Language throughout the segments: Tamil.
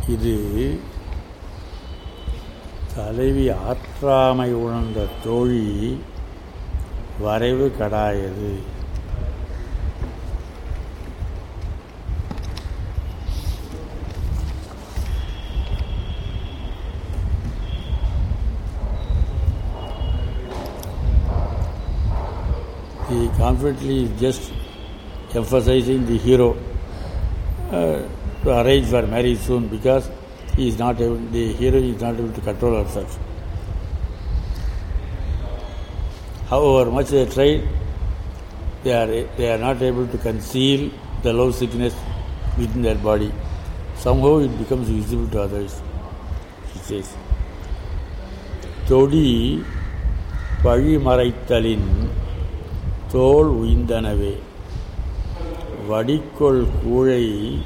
இது தலைவி ஆற்றாமை உணர்ந்த தோழி வரைவு கடாயது The confidently is just emphasizing the hero uh, to arrange for marriage soon because he is not able, the hero is not able to control herself. However much they try, they are, they are not able to conceal the love sickness within their body. Somehow it becomes visible to others, she says. தொடி வழிமறைத்தலின் தோல் உய்ந்தனவே வடிக்கொள் கூழை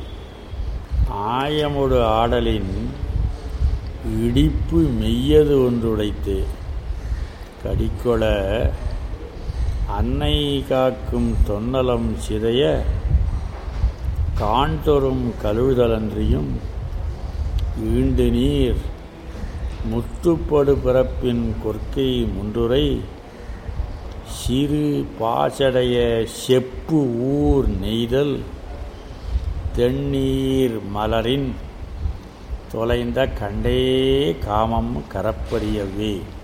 ஆயமுடு ஆடலின் இடிப்பு மெய்யது ஒன்றுடைத்து கடிக்கொள அன்னை காக்கும் தொன்னலம் சிதைய காண்டொரும் கழுவுதலன்றியும் ஈண்டு நீர் முத்துப்படு பிறப்பின் கொற்கை முன்றுரை சிறு பாசடைய செப்பு ஊர் நெய்தல் தென்னீர் மலரின் தொலைந்த கண்டே காமம் கரப்பரியவே